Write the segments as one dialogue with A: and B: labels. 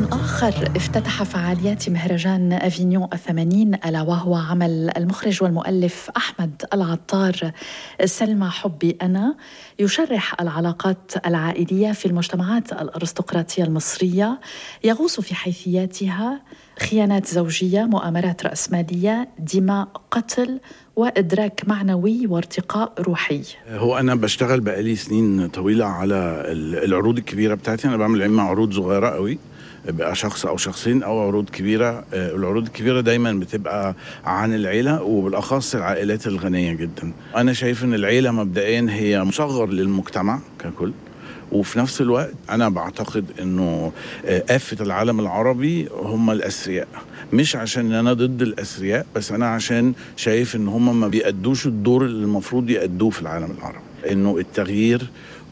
A: آخر افتتح فعاليات مهرجان أفينيون الثمانين ألا وهو عمل المخرج والمؤلف أحمد العطار سلمى حبي أنا يشرح العلاقات العائلية في المجتمعات الأرستقراطية المصرية يغوص في حيثياتها خيانات زوجية مؤامرات رأسمالية دماء قتل وإدراك معنوي وارتقاء روحي
B: هو أنا بشتغل بقالي سنين طويلة على العروض الكبيرة بتاعتي أنا بعمل إما عروض صغيرة قوي بقى شخص او شخصين او عروض كبيره آه، العروض الكبيره دايما بتبقى عن العيله وبالاخص العائلات الغنيه جدا انا شايف ان العيله مبدئيا هي مصغر للمجتمع ككل وفي نفس الوقت انا بعتقد انه آه، آفة العالم العربي هم الاثرياء مش عشان انا ضد الاثرياء بس انا عشان شايف ان هم ما بيأدوش الدور اللي المفروض يأدوه في العالم العربي انه التغيير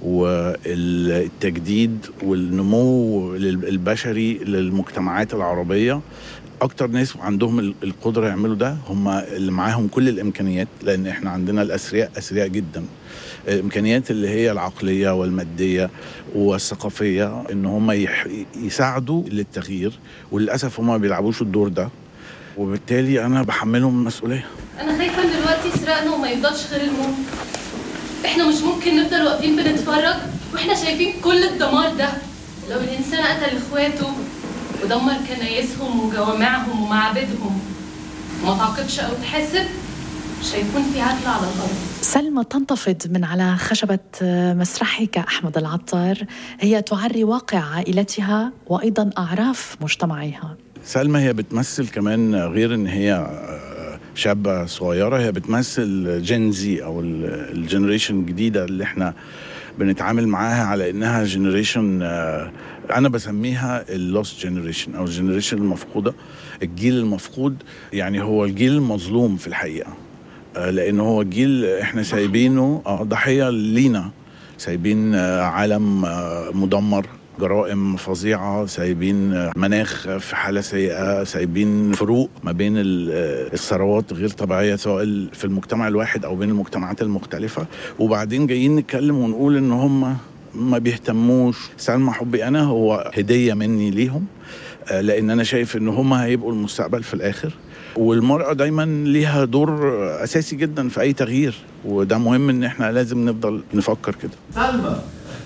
B: والتجديد والنمو البشري للمجتمعات العربيه اكتر ناس عندهم القدره يعملوا ده هم اللي معاهم كل الامكانيات لان احنا عندنا الاثرياء اثرياء جدا الامكانيات اللي هي العقليه والماديه والثقافيه ان هم يساعدوا للتغيير وللاسف هم ما بيلعبوش الدور ده وبالتالي انا بحملهم مسؤوليه
C: انا خايفه ان دلوقتي سرقنا وما يفضلش غير الموت احنا مش ممكن نفضل واقفين بنتفرج واحنا شايفين كل الدمار ده لو الانسان قتل اخواته ودمر كنايسهم وجوامعهم ومعابدهم وما تعاقبش او تحاسب مش هيكون في عدل على الارض
A: سلمى تنتفض من على خشبة مسرحك أحمد العطار هي تعري واقع عائلتها وأيضا أعراف مجتمعها
B: سلمى هي بتمثل كمان غير ان هي شابه صغيره هي بتمثل جين زي او الجنريشن الجديده اللي احنا بنتعامل معاها على انها جنريشن آه، انا بسميها اللوست جنريشن او الجنريشن المفقوده الجيل المفقود يعني هو الجيل المظلوم في الحقيقه آه، لان هو جيل احنا سايبينه آه، ضحيه لينا سايبين عالم مدمر جرائم فظيعه سايبين مناخ في حاله سيئه سايبين فروق ما بين الثروات غير طبيعيه سواء في المجتمع الواحد او بين المجتمعات المختلفه وبعدين جايين نتكلم ونقول ان هم ما بيهتموش سلمى حبي انا هو هديه مني ليهم آه، لان انا شايف ان هم هيبقوا المستقبل في الاخر والمرأة دايما ليها دور أساسي جدا في أي تغيير وده مهم إن إحنا لازم نفضل نفكر كده
D: سلمى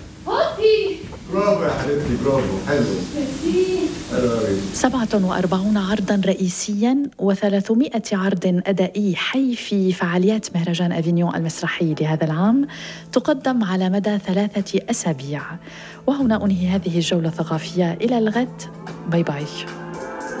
D: برافو يا حبيبتي برافو حلو
A: 47 عرضا رئيسيا و300 عرض أدائي حي في فعاليات مهرجان أفينيون المسرحي لهذا العام تقدم على مدى ثلاثة أسابيع وهنا أنهي هذه الجولة الثقافية إلى الغد باي باي